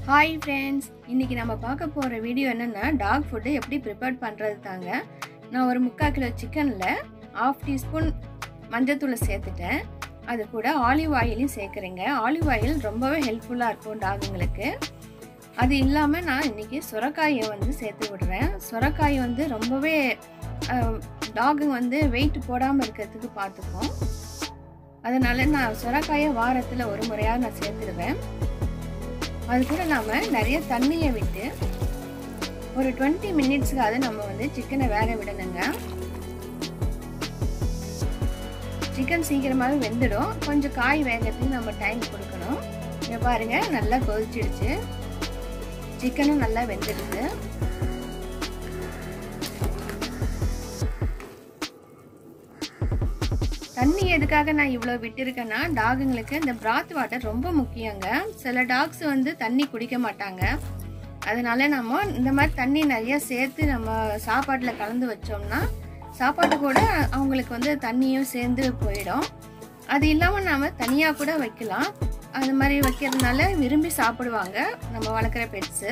hi friends இன்றைக்கி நம்ம பார்க்க போகிற வீடியோ என்னென்னா டாக் ஃபுட்டு எப்படி ப்ரிப்பேர் பண்ணுறது தாங்க நான் ஒரு முக்கால் கிலோ சிக்கனில் ஆஃப் டீஸ்பூன் மஞ்சத்தூளை சேர்த்துட்டேன் அது கூட ஆலிவ் ஆயிலையும் சேர்க்குறேங்க ஆலிவ் ஆயில் ரொம்பவே ஹெல்ப்ஃபுல்லாக இருக்கும் டாகுங்களுக்கு அது இல்லாமல் நான் இன்றைக்கி சுரக்காயை வந்து சேர்த்து விடுறேன் சுரக்காய் வந்து ரொம்பவே டாகுங்க வந்து வெயிட் போடாமல் இருக்கிறதுக்கு பார்த்துப்போம் அதனால் நான் சுரக்காயை வாரத்தில் ஒரு முறையாக நான் சேர்த்துடுவேன் அது கூட நாம் நிறைய தண்ணியை விட்டு ஒரு டுவெண்ட்டி மினிட்ஸ்க்காவது நம்ம வந்து சிக்கனை வேக விடணுங்க சிக்கன் சீக்கிரமாகவே வெந்துடும் கொஞ்சம் காய் வேகத்துக்கு நம்ம டைம் கொடுக்கணும் இங்கே பாருங்கள் நல்லா கொதிச்சிடுச்சு சிக்கனும் நல்லா வெந்துடுது தண்ணி எதுக்காக நான் இவ்வளோ விட்டுருக்கேன்னா டாகுங்களுக்கு இந்த பிராத் வாட்டர் ரொம்ப முக்கியங்க சில டாக்ஸ் வந்து தண்ணி குடிக்க மாட்டாங்க அதனால நம்ம இந்த மாதிரி தண்ணி நிறைய சேர்த்து நம்ம சாப்பாட்டில் கலந்து வச்சோம்னா சாப்பாட்டு கூட அவங்களுக்கு வந்து தண்ணியும் சேர்ந்து போயிடும் அது இல்லாமல் நாம் தனியாக கூட வைக்கலாம் அது மாதிரி வைக்கிறதுனால விரும்பி சாப்பிடுவாங்க நம்ம வளர்க்குற பெட்ஸு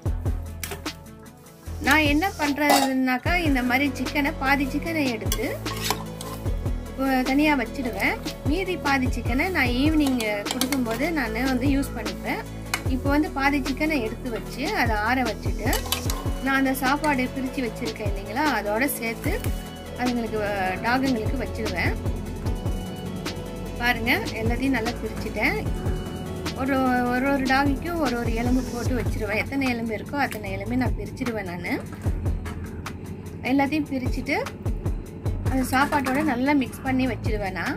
நான் என்ன பண்ணுறதுனாக்கா இந்த மாதிரி சிக்கனை பாதி சிக்கனை எடுத்து தனியாக வச்சுடுவேன் மீதி பாதி சிக்கனை நான் ஈவினிங் கொடுக்கும்போது நான் வந்து யூஸ் பண்ணிப்பேன் இப்போ வந்து பாதி சிக்கனை எடுத்து வச்சு அதை ஆற வச்சுட்டு நான் அந்த சாப்பாடு பிரித்து வச்சுருக்கேன் இல்லைங்களா அதோட சேர்த்து அதுங்களுக்கு டாகுங்களுக்கு வச்சுடுவேன் பாருங்கள் எல்லாத்தையும் நல்லா பிரிச்சுட்டேன் ஒரு ஒரு ஒரு டாகுக்கும் ஒரு ஒரு எலும்பு போட்டு வச்சுருவேன் எத்தனை எலும்பு இருக்கோ அத்தனை எலும்பு நான் பிரிச்சுடுவேன் நான் எல்லாத்தையும் பிரிச்சுட்டு அந்த சாப்பாட்டோட நல்லா மிக்ஸ் பண்ணி வச்சிடுவேன் நான்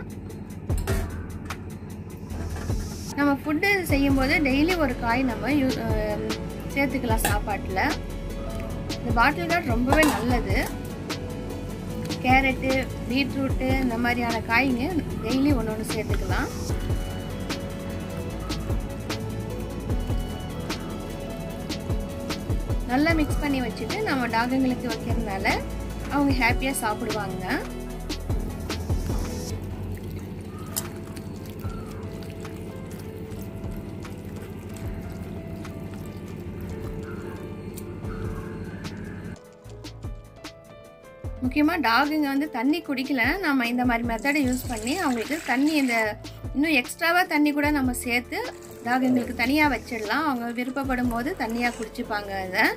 நம்ம ஃபுட்டு செய்யும்போது டெய்லி ஒரு காய் நம்ம யூ சேர்த்துக்கலாம் சாப்பாட்டில் இந்த பாட்டில் கார்ட் ரொம்பவே நல்லது கேரட்டு பீட்ரூட்டு இந்த மாதிரியான காய்ங்க டெய்லி ஒன்று ஒன்று சேர்த்துக்கலாம் நல்லா மிக்ஸ் பண்ணி வச்சுட்டு நம்ம டாகுங்களுக்கு வைக்கிறதுனால அவங்க ஹாப்பியாக சாப்பிடுவாங்க முக்கியமாக டாகுங்க வந்து தண்ணி குடிக்கலன்னா நம்ம இந்த மாதிரி மெத்தடை யூஸ் பண்ணி அவங்களுக்கு தண்ணி இந்த இன்னும் எக்ஸ்ட்ராவாக தண்ணி கூட நம்ம சேர்த்து டாகுங்களுக்கு தனியாக வச்சிடலாம் அவங்க விருப்பப்படும் போது தண்ணியாக குடிச்சுப்பாங்க அதை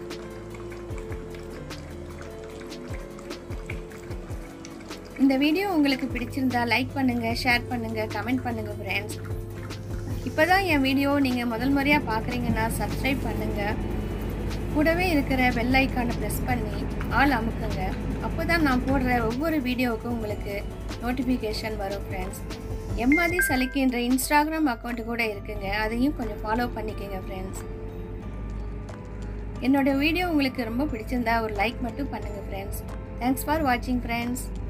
இந்த வீடியோ உங்களுக்கு பிடிச்சிருந்தா லைக் பண்ணுங்கள் ஷேர் பண்ணுங்கள் கமெண்ட் பண்ணுங்கள் ஃப்ரெண்ட்ஸ் இப்போ தான் என் வீடியோ நீங்கள் முதல் முறையாக பார்க்குறீங்கன்னா சப்ஸ்கிரைப் பண்ணுங்கள் கூடவே இருக்கிற பெல் ஐக்கானை ப்ரெஸ் பண்ணி ஆள் அமுக்குங்க அப்போ தான் நான் போடுற ஒவ்வொரு வீடியோவுக்கும் உங்களுக்கு நோட்டிஃபிகேஷன் வரும் ஃப்ரெண்ட்ஸ் எம்மாதி சலிக்கின்ற இன்ஸ்டாகிராம் அக்கௌண்ட்டு கூட இருக்குங்க அதையும் கொஞ்சம் ஃபாலோ பண்ணிக்கோங்க ஃப்ரெண்ட்ஸ் என்னோடய வீடியோ உங்களுக்கு ரொம்ப பிடிச்சிருந்தா ஒரு லைக் மட்டும் பண்ணுங்கள் ஃப்ரெண்ட்ஸ் தேங்க்ஸ் ஃபார் வாட்சிங் ஃப்ரெண்ட்ஸ்